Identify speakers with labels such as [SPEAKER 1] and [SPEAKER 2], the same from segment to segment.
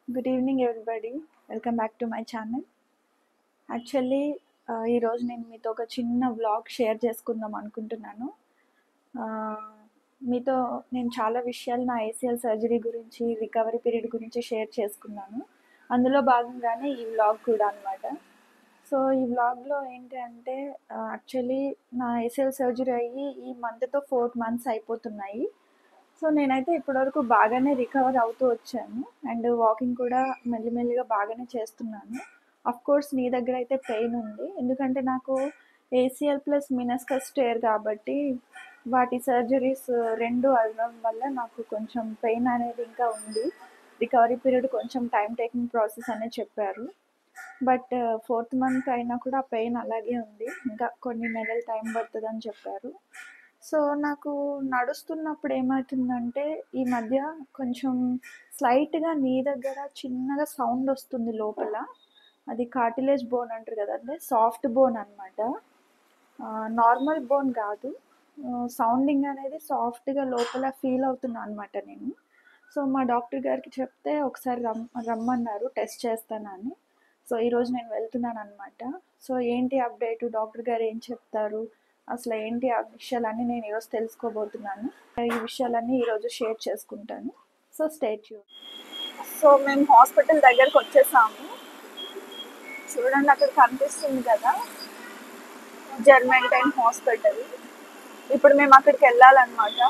[SPEAKER 1] Good evening everybody welcome back to my channel actually ఈరోజు నేను మీతో ఒక చిన్న వ్లాగ్ షేర్ చేసుకుందాం అనుకుంటున్నాను ఆ, మీతో నేను చాలా విషయాలు నా ఏసీఎల్ సర్జరీ గురించి రికవరీ పీరియడ్ గురించి షేర్ చేసుకున్నాను అందులో భాగంగానే ఈ వ్లాగ్ కూడా అనమాట సో ఈ వ్లాగ్లో ఏంటి అంటే యాక్చువల్లీ నా ఏసీఎల్ సర్జరీ అయ్యి ఈ మంత్తో ఫోర్ మంత్స్ అయిపోతున్నాయి సో నేనైతే ఇప్పటివరకు బాగానే రికవర్ అవుతూ వచ్చాను అండ్ వాకింగ్ కూడా మెల్లిమెల్లిగా బాగానే చేస్తున్నాను అఫ్ కోర్స్ నీ దగ్గర అయితే పెయిన్ ఉంది ఎందుకంటే నాకు ఏసీఎల్ ప్లస్ మినస్కస్ స్టేర్ కాబట్టి వాటి సర్జరీస్ రెండు అవ్వడం వల్ల నాకు కొంచెం పెయిన్ అనేది ఇంకా ఉంది రికవరీ పీరియడ్ కొంచెం టైం టేకింగ్ ప్రాసెస్ అనే చెప్పారు బట్ ఫోర్త్ మంత్ అయినా కూడా పెయిన్ అలాగే ఉంది ఇంకా కొన్ని నెలలు టైం పడుతుందని చెప్పారు సో నాకు నడుస్తున్నప్పుడు ఏమవుతుందంటే ఈ మధ్య కొంచెం స్లైట్గా నీ దగ్గర చిన్నగా సౌండ్ వస్తుంది లోపల అది కార్టిలేజ్ బోన్ అంటారు కదా అంటే సాఫ్ట్ బోన్ అనమాట నార్మల్ బోన్ కాదు సౌండింగ్ అనేది సాఫ్ట్గా లోపల ఫీల్ అవుతున్నా అనమాట నేను సో మా డాక్టర్ గారికి చెప్తే ఒకసారి రమ్ రమ్మన్నారు టెస్ట్ చేస్తానని సో ఈరోజు నేను వెళ్తున్నాను అనమాట సో ఏంటి అప్డేట్ డాక్టర్ గారు ఏం చెప్తారు అసలు ఏంటి ఆ విషయాలన్నీ నేను ఈరోజు తెలుసుకోబోతున్నాను ఈ విషయాలన్నీ ఈరోజు షేర్ చేసుకుంటాను సో స్టేట్ యూ సో మేము హాస్పిటల్ దగ్గరకు వచ్చేసాము చూడండి అక్కడ కనిపిస్తుంది కదా జర్మెంటైన్ హాస్పిటల్ ఇప్పుడు మేము అక్కడికి వెళ్ళాలన్నమాట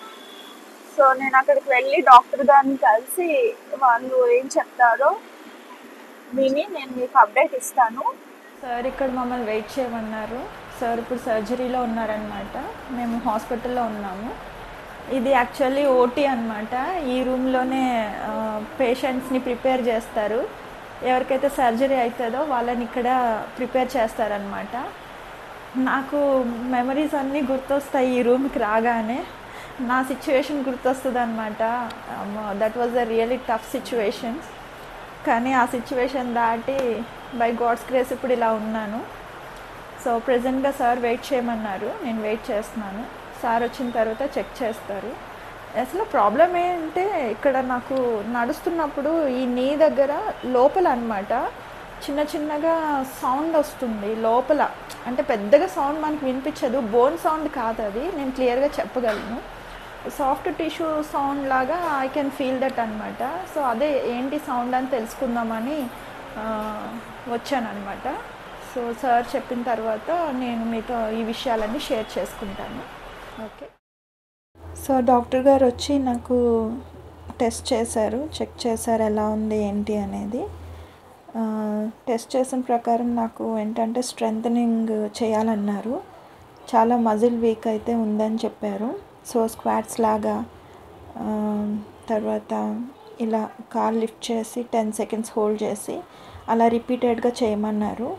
[SPEAKER 1] సో నేను అక్కడికి వెళ్ళి డాక్టర్ గారిని కలిసి వాళ్ళు ఏం చెప్తారో విని నేను మీకు అప్డేట్ ఇస్తాను సార్ ఇక్కడ మమ్మల్ని వెయిట్ చేయమన్నారు సార్ ఇప్పుడు సర్జరీలో ఉన్నారనమాట మేము హాస్పిటల్లో ఉన్నాము ఇది యాక్చువల్లీ ఓటీ అనమాట ఈ రూమ్లోనే పేషెంట్స్ని ప్రిపేర్ చేస్తారు ఎవరికైతే సర్జరీ అవుతుందో వాళ్ళని ఇక్కడ ప్రిపేర్ చేస్తారనమాట నాకు మెమరీస్ అన్నీ గుర్తొస్తాయి ఈ రూమ్కి రాగానే నా సిచ్యువేషన్ గుర్తొస్తుంది అనమాట that was a really tough situation కానీ ఆ సిచ్యువేషన్ దాటి బై గాడ్స్ గ్రేస్ ఇప్పుడు ఇలా ఉన్నాను సో ప్రజెంట్గా సార్ వెయిట్ చేయమన్నారు నేను వెయిట్ చేస్తున్నాను సార్ వచ్చిన తర్వాత చెక్ చేస్తారు అసలు ప్రాబ్లం ఏంటంటే ఇక్కడ నాకు నడుస్తున్నప్పుడు ఈ నీ దగ్గర లోపల అనమాట చిన్న చిన్నగా సౌండ్ వస్తుంది లోపల అంటే పెద్దగా సౌండ్ మనకి వినిపించదు బోన్ సౌండ్ కాదు అది నేను క్లియర్గా చెప్పగలను సాఫ్ట్ టిష్యూ సౌండ్ లాగా ఐ కెన్ ఫీల్ దట్ అనమాట సో అదే ఏంటి సౌండ్ అని తెలుసుకుందామని వచ్చాను అనమాట సో సార్ చెప్పిన తర్వాత నేను మీతో ఈ విషయాలన్నీ షేర్ చేసుకుంటాను ఓకే సో డాక్టర్ గారు వచ్చి నాకు టెస్ట్ చేశారు చెక్ చేశారు ఎలా ఉంది ఏంటి అనేది టెస్ట్ చేసిన ప్రకారం నాకు ఏంటంటే స్ట్రెంథనింగ్ చేయాలన్నారు చాలా మజిల్ వీక్ అయితే ఉందని చెప్పారు సో స్క్వాట్స్ లాగా తర్వాత ఇలా కాల్ లిఫ్ట్ చేసి టెన్ సెకండ్స్ హోల్డ్ చేసి అలా రిపీటెడ్గా చేయమన్నారు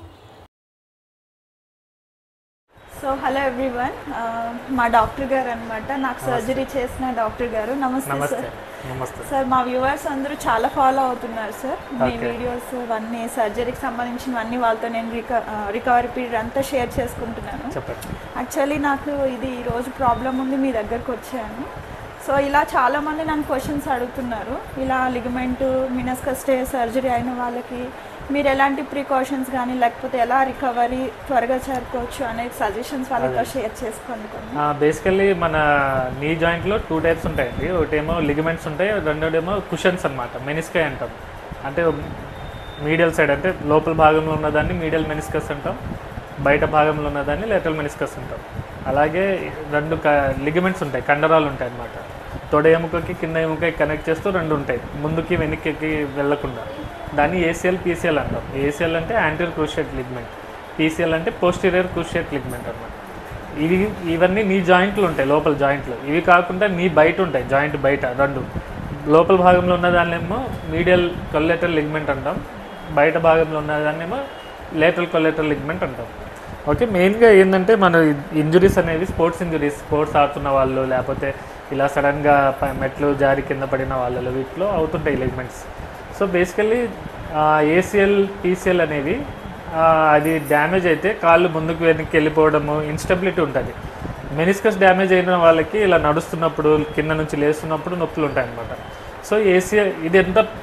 [SPEAKER 1] సో హలో ఎవ్రీవన్ మా డాక్టర్ గారు అనమాట నాకు సర్జరీ చేసిన డాక్టర్ గారు నమస్తే
[SPEAKER 2] నమస్తే
[SPEAKER 1] సార్
[SPEAKER 2] నమస్తే
[SPEAKER 1] సార్ మా వ్యూవర్స్ అందరూ చాలా ఫాలో అవుతున్నారు సార్ మీ
[SPEAKER 2] Okay.
[SPEAKER 1] వీడియోస్ అన్నీ సర్జరీకి సంబంధించినవన్నీ వాళ్ళతో నేను రిక రికవరీ పీరియడ్ అంతా షేర్ చేసుకుంటున్నాను
[SPEAKER 2] చెప్పండి
[SPEAKER 1] యాక్చువల్లీ నాకు ఇది ఈ రోజు ప్రాబ్లం ఉంది మీ దగ్గరకు వచ్చాను సో ఇలా చాలామంది నన్ను క్వశ్చన్స్ అడుగుతున్నారు ఇలా లిగమెంట్ మినస్కస్ స్టే సర్జరీ అయిన వాళ్ళకి మీరు ఎలాంటి ప్రికాషన్స్ కానీ లేకపోతే ఎలా రికవరీ త్వరగా చేరుకోవచ్చు అనే సజెషన్స్ వాళ్ళతో షేర్ చేసుకోండి కొన్ని
[SPEAKER 2] బేసికల్లీ మన నీ జాయింట్లో టూ టైప్స్ ఉంటాయండి ఒకటేమో లిగమెంట్స్ ఉంటాయి రెండోడేమో కుషన్స్ అనమాట మెనిస్కై అంటాం అంటే మీడియల్ సైడ్ అంటే లోపల భాగంలో ఉన్నదాన్ని మీడియల్ మెనిస్కస్ అంటాం బయట భాగంలో ఉన్నదాన్ని లేటరల్ మెనిస్కస్ అంటాం అలాగే రెండు క లిగమెంట్స్ ఉంటాయి కండరాలు ఉంటాయి అన్నమాట తొడ ఎముకకి కింద ఎముకకి కనెక్ట్ చేస్తూ రెండు ఉంటాయి ముందుకి వెనక్కి వెళ్లకుండా దాన్ని ఏసీఎల్ పీసీఎల్ అంటాం ఏసీఎల్ అంటే యాంటీరియర్ క్రూషియట్ లిగ్మెంట్ పీసీఎల్ అంటే పోస్టీరియర్ క్రూషియట్ లిగ్మెంట్ అన్నమాట ఇవి ఇవన్నీ నీ జాయింట్లు ఉంటాయి లోపల జాయింట్లు ఇవి కాకుండా నీ బయట ఉంటాయి జాయింట్ బయట రెండు లోపల భాగంలో ఉన్న దాన్నేమో మీడియల్ కొల్లెటర్ లిగ్మెంట్ అంటాం బయట భాగంలో ఉన్న దాన్నేమో లేటరల్ కొల్లెటర్ లిగ్మెంట్ అంటాం ఓకే మెయిన్గా ఏంటంటే మన ఇంజురీస్ అనేవి స్పోర్ట్స్ ఇంజురీస్ స్పోర్ట్స్ ఆడుతున్న వాళ్ళు లేకపోతే ఇలా సడన్గా ప- మెట్లు జారి కింద పడిన వాళ్ళలో వీటిలో అవుతుంటాయి ligaments so basically ACL PCL అనేవి ఆ, అది డ్యామేజ్ అయితే కాళ్ళు ముందుకు వెనక్కి వెళ్ళిపోవడము ఇన్స్టెబిలిటీ ఉంటుంది మెనిస్కస్ డ్యామేజ్ అయిన వాళ్ళకి ఇలా నడుస్తున్నప్పుడు కింద నుంచి లేస్తున్నప్పుడు నొప్పులు ఉంటాయి అన్నమాట సో ఏసీఎల్ ఇది ఎంత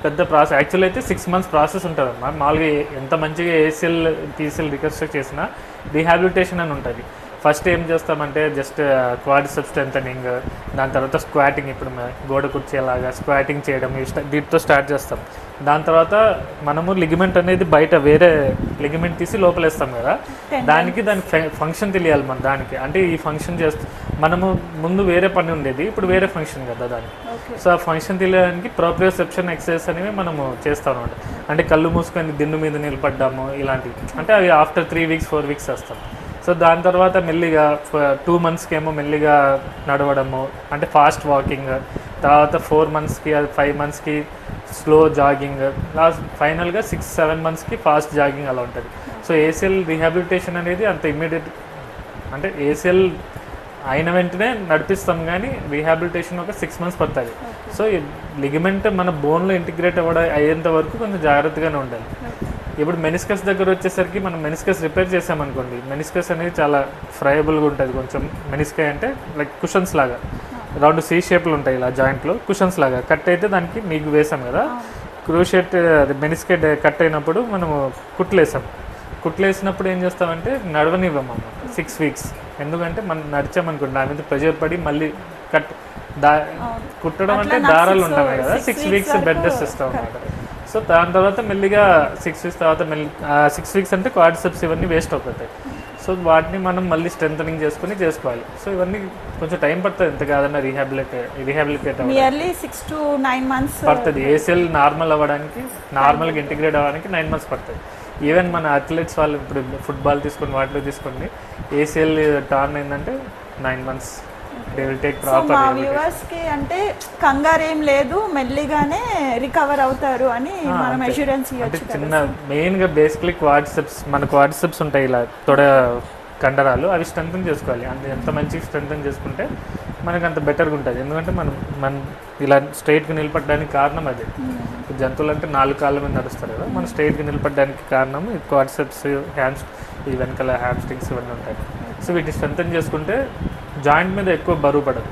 [SPEAKER 2] పెద్ద ప్రాసెస్ యాక్చువల్ అయితే సిక్స్ మంత్స్ ప్రాసెస్ ఉంటుంది అన్నమాట మామూలుగా ఏ- ఎంత మంచిగా ఏసీఎల్ టీసీఎల్ రికన్స్ట్రక్ట్ చేసినా రీహాబిలిటేషన్ అని ఉంటుంది ఫస్ట్ ఏం చేస్తామంటే జస్ట్ క్వాడ్రిసెప్ స్ట్రెంథనింగ్ దాని తర్వాత స్క్వాటింగ్ ఇప్పుడు మ- గోడ కుర్చేలాగా స్క్వాటింగ్ చేయడం ఇవి స్ట- వీటితో స్టార్ట్ చేస్తాం దాని తర్వాత మనము లిగమెంట్ అనేది బయట వేరే లిగమెంట్ తీసి లోపలేస్తాం కదా దానికి దాని ఫంక్షన్ తెలియాలి మన దానికి అంటే ఈ ఫంక్షన్ చేస్తే మనము ముందు వేరే పని ఉండేది ఇప్పుడు వేరే ఫంక్షన్ కదా దానికి
[SPEAKER 1] ఓకే
[SPEAKER 2] సో ఆ ఫంక్షన్ తెలియడానికి ప్రాప్రియోసెప్షన్ ఎక్సర్సైజ్ అనేవి మనము చేస్తాం అనమాట అంటే కళ్ళు మూసుకొని దిండు మీద నిలబడ్డాము ఇలాంటివి అంటే అవి after three weeks four weeks వస్తాం సో దాని తర్వాత మెల్లిగా టూ మంత్స్కి ఏమో మెల్లిగా నడవడము అంటే ఫాస్ట్ వాకింగ్ తర్వాత ఫోర్ మంత్స్కి ఫైవ్ మంత్స్కి స్లో జాగింగ్ లాస్ట్ ఫైనల్గా సిక్స్ సెవెన్ మంత్స్కి ఫాస్ట్ జాగింగ్ అలా ఉంటుంది సో ఏసీఎల్ రీహాబిలిటేషన్ అనేది అంత ఇమ్మీడియట్ అంటే ఏసీఎల్ అయిన వెంటనే నడిపిస్తాం కానీ రీహాబిలిటేషన్ ఒక సిక్స్ మంత్స్ పడుతుంది సో లిగమెంట్ మన బోన్లో ఇంటిగ్రేట్ అవ్వడం అయ్యేంత వరకు కొంచెం జాగ్రత్తగానే ఉండాలి ఇప్పుడు మెనిస్కస్ దగ్గర వచ్చేసరికి మనం మెనిస్కస్ రిపేర్ చేసామనుకోండి మెనిస్కస్ అనేది చాలా ఫ్రైబుల్గా ఉంటుంది కొంచెం మెనిస్కై అంటే లైక్ కుషన్స్ లాగా రౌండ్ సి షేప్లు ఉంటాయి ఇలా జాయింట్లో కుషన్స్ లాగా కట్ అయితే దానికి మీకు వేసాం కదా క్రూషెట్ మెనిస్కెట్ కట్ అయినప్పుడు మనము కుట్లేసాం కుట్లేసినప్పుడు ఏం చేస్తామంటే నడవనివ్వం అన్నమాట సిక్స్ వీక్స్ ఎందుకంటే మనం నడిచామనుకోండి దాని మీద ప్రెజర్ పడి మళ్ళీ కట్ దా కుట్టడం అంటే
[SPEAKER 1] అట్లా నాకు
[SPEAKER 2] దారాలు
[SPEAKER 1] six-
[SPEAKER 2] ఉంటాయి కదా
[SPEAKER 1] six
[SPEAKER 2] six
[SPEAKER 1] weeks
[SPEAKER 2] weeks bed
[SPEAKER 1] వరకు
[SPEAKER 2] రెస్ట్ ఇస్తాం అన్నమాట సో దాని తర్వాత మెల్లిగా సిక్స్ వీక్స్ తర్వాత మెల్లి సిక్స్ వీక్స్ అంటే క్వాడ్రిసెప్స్ ఇవన్నీ వేస్ట్ అయిపోతాయి సో వాటిని మనం మళ్ళీ స్ట్రెంథనింగ్ చేసుకుని చేసుకోవాలి సో ఇవన్నీ కొంచెం టైం పడుతుంది ఎంత కాదన్నా రీహాబిలిటేట్ రీహాబిలిటేట్ అవ్వడానికి
[SPEAKER 1] nearly six to nine months
[SPEAKER 2] పడుతుంది ఏసీఎల్ నార్మల్ అవ్వడానికి నార్మల్గా ఇంటిగ్రేట్ అవ్వడానికి నైన్ మంత్స్ పడుతుంది ఈవెన్ మన అథ్లెట్స్ వాళ్ళు ఇప్పుడు ఫుట్బాల్ తీసుకొని వాటిలో తీసుకోండి ఏసీఎల్ టర్న్ అయిందంటే nine months they will take
[SPEAKER 1] so మా
[SPEAKER 2] ప్రాపర్
[SPEAKER 1] వ్యూవర్స్ కి అంటే కంగారు ఏం లేదు మెల్లిగానే రికవర్ అవుతారు అని
[SPEAKER 2] ఆ,
[SPEAKER 1] మనం
[SPEAKER 2] అంతే.
[SPEAKER 1] అష్యూరెన్స్
[SPEAKER 2] అంటే
[SPEAKER 1] ఇవ్వచ్చు
[SPEAKER 2] చిన్న మెయిన్గా బేసిక్లీ క్వాడ్సెప్స్ మన క్వాడ్సెప్స్ ఉంటాయి ఇలా తొడ కండరాలు అవి స్ట్రెంథన్ చేసుకోవాలి అంటే ఎంత మంచిగా స్ట్రెంథన్ చేసుకుంటే మనకు అంత బెటర్గా ఉంటుంది ఎందుకంటే మనం మన ఇలా స్ట్రైట్గా నిలబడడానికి కారణం అదే ఇప్పుడు జంతువులు అంటే నాలుగు కాళ్ళ మీద నడుస్తారు కదా మనం స్ట్రైట్గా నిలబడడానికి కారణం ఈ క్వాడ్సెప్స్ హ్యాండ్స్ ఈ వెనకాల హ్యామ్ స్టింగ్స్ ఇవన్నీ ఉంటాయి సో వీటిని స్ట్రెంథన్ చేసుకుంటే జాయింట్ మీద ఎక్కువ బరువు పడదు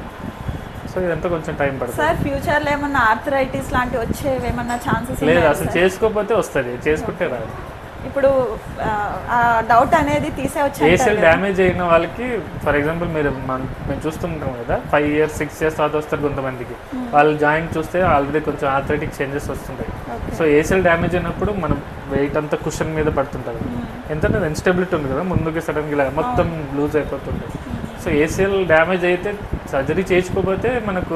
[SPEAKER 2] సో ఇదంతా కొంచెం టైం పడుతుంది
[SPEAKER 1] సార్ ఫ్యూచర్ లో ఏమన్నా ఆర్థరైటిస్ లాంటివి వచ్చేవి ఏమన్నా ఛాన్సెస్
[SPEAKER 2] లేదు అసలు చేసుకోకపోతే వస్తుంది చేసుకుంటే రాదు
[SPEAKER 1] ఇప్పుడు ఆ, ఆ డౌట్ అనేది తీసే
[SPEAKER 2] ఏసీఎల్
[SPEAKER 1] వచ్చాయి
[SPEAKER 2] డ్యామేజ్ అయిన వాళ్ళకి ఫర్ ఎగ్జాంపుల్ మీరు మన మేము చూస్తుంటాం కదా ఫైవ్ ఇయర్స్ సిక్స్ ఇయర్స్ తర్వాత వస్తారు కొంతమందికి వాళ్ళ జాయింట్ చూస్తే ఆల్రెడీ కొంచెం ఆథ్లెటిక్ చేంజెస్ వస్తుంటాయి సో ఏసీఎల్ డ్యామేజ్ అయినప్పుడు మనం వెయిట్ అంతా కుషన్ మీద పడుతుంటుంది ఎంత ఇన్స్టెబిలిటీ ఉంది కదా ముందుకి సడన్గా ఇలా మొత్తం లూజ్ అయిపోతుంది సో ఏసీఎల్ డ్యామేజ్ అయితే సర్జరీ చేయించుకోకపోతే మనకు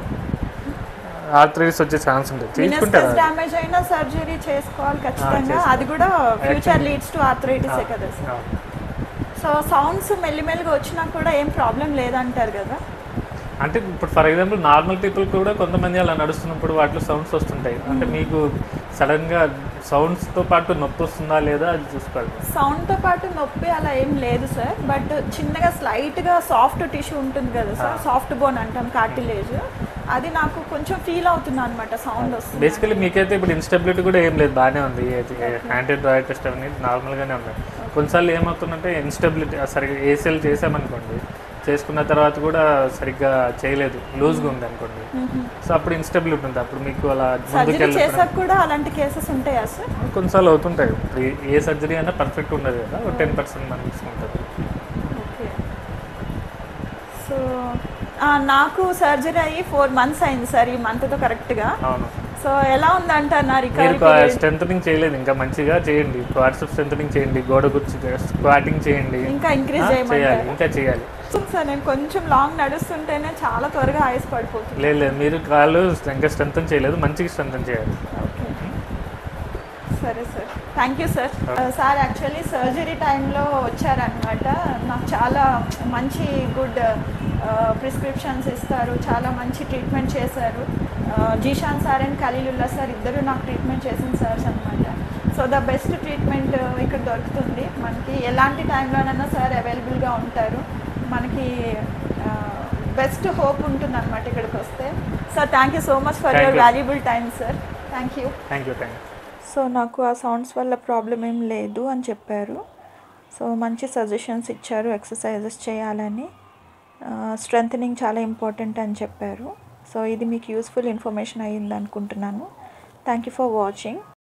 [SPEAKER 2] ఆర్థరైటిస్ వచ్చే ఛాన్స్ ఉంటుంది చేయించుకుంటారు
[SPEAKER 1] డ్యామేజ్ అయినా సర్జరీ చేసుకోవాలి ఖచ్చితంగా అది కూడా ఫ్యూచర్ లీడ్స్ టు ఆర్థరైటిస్ కదా సార్ సో సౌండ్స్ మెల్లిమెల్లిగా వచ్చినా కూడా ఏం ప్రాబ్లం లేదంటారు కదా
[SPEAKER 2] అంటే ఇప్పుడు ఫర్ ఎగ్జాంపుల్ నార్మల్ పీపుల్ కూడా కొంతమంది అలా నడుస్తున్నప్పుడు వాటిలో సౌండ్స్ వస్తుంటాయి అంటే మీకు సడన్గా సౌండ్స్తో పాటు నొప్పి వస్తుందా లేదా అది చూసుకోవాలి
[SPEAKER 1] సౌండ్ తో పాటు నొప్పి అలా ఏం లేదు సార్ బట్ చిన్నగా స్లైట్ గా సాఫ్ట్ టిష్యూ ఉంటుంది కదా సార్ సాఫ్ట్ బోన్ అంటాం కార్టిలేజ్ అది నాకు కొంచెం ఫీల్ అవుతుంది అనమాట సౌండ్ వస్తుంది
[SPEAKER 2] బేసికలీ మీకైతే ఇప్పుడు ఇన్స్టెబిలిటీ కూడా ఏం లేదు బాగానే ఉంది హ్యాండెడ్ డ్రాయర్ టెస్ట్ అవన్నీ నార్మల్గానే ఉన్నాయి కొన్నిసార్లు ఏమవుతుందంటే ఇన్స్టెబిలిటీ సరిగ్గా ఏసీఎల్ చేసామనుకోండి చేసుకున్న తర్వాత కూడా సరిగ్గా చేయలేదు లూజ్గా ఉంది అనుకోండి సో అప్పుడు ఇన్స్టెబిలిటీ ఉంటుంది అప్పుడు మీకు అలా ముందుకు
[SPEAKER 1] సర్జరీ
[SPEAKER 2] వెళ్ళినప్పుడు
[SPEAKER 1] చేసాక కూడా అలాంటి కేసెస్ ఉంటాయా సార్
[SPEAKER 2] కొన్నిసార్లు అవుతుంటాయి ఇప్పుడు ఏ- ఏ సర్జరీ అయినా పర్ఫెక్ట్ ఉండదు కదా ఒక టెన్ పర్సెంట్ మనకి తీసుకుంటుంది
[SPEAKER 1] ఓకే సో నాకు సర్జరీ అయ్యి ఫోర్ మంత్స్ అయింది సార్ ఈ మంత్తో కరెక్ట్గా
[SPEAKER 2] అవును
[SPEAKER 1] సో ఎలా ఉందంటారు నా
[SPEAKER 2] మీరు
[SPEAKER 1] రికవరీ
[SPEAKER 2] స్ట్రెంథనింగ్ చేయలేదు ఇంకా మంచిగా చేయండి క్వాడ్సెప్ స్ట్రెంథనింగ్ చేయండి గోడ కూర్చి స్క్వాటింగ్ చేయండి
[SPEAKER 1] ఇంకా ఇంక్రీజ్
[SPEAKER 2] ఆ, చేయాలి
[SPEAKER 1] చేయమంటారు
[SPEAKER 2] ఇంకా చేయాలి
[SPEAKER 1] సార్ నేను కొంచెం లాంగ్ నడుస్తుంటేనే చాలా త్వరగా ఆయుస్ పడిపోతుంది
[SPEAKER 2] లేదు లేదు మీరు కాళ్ళు ఇంకా స్ట్రెంథన్ చేయలేదు మంచిగా స్ట్రెంథన్ చేయాలి
[SPEAKER 1] ఓకే సరే sir thank you sir sir actually surgery టైంలో వచ్చారనమాట నాకు చాలా మంచి గుడ్ ప్రిస్క్రిప్షన్స్ ఇస్తారు చాలా మంచి ట్రీట్మెంట్ చేశారు Zeeshan sir and Khaleelullah sir ఇద్దరు నాకు ట్రీట్మెంట్ చేసిన సార్స్ అనమాట సో ద బెస్ట్ ట్రీట్మెంట్ ఇక్కడ దొరుకుతుంది మనకి ఎలాంటి టైంలోనైనా సార్ అవైలబుల్గా ఉంటారు మనకి బెస్ట్ హోప్ ఉంటుంది అనమాట ఇక్కడికి వస్తే sir thank you so much for
[SPEAKER 2] Thank
[SPEAKER 1] your
[SPEAKER 2] you.
[SPEAKER 1] Valuable time sir thank you
[SPEAKER 2] thank you thank you
[SPEAKER 1] so నాకు ఆ సౌండ్స్ వల్ల ప్రాబ్లం ఏం లేదు అని చెప్పారు సో మంచి సజెషన్స్ ఇచ్చారు ఎక్సర్సైజెస్ చేయాలని స్ట్రెంథనింగ్ చాలా ఇంపార్టెంట్ అని చెప్పారు సో ఇది మీకు యూస్ఫుల్ ఇన్ఫర్మేషన్ అయ్యింది అనుకుంటున్నాను థ్యాంక్ యూ ఫర్ వాచింగ్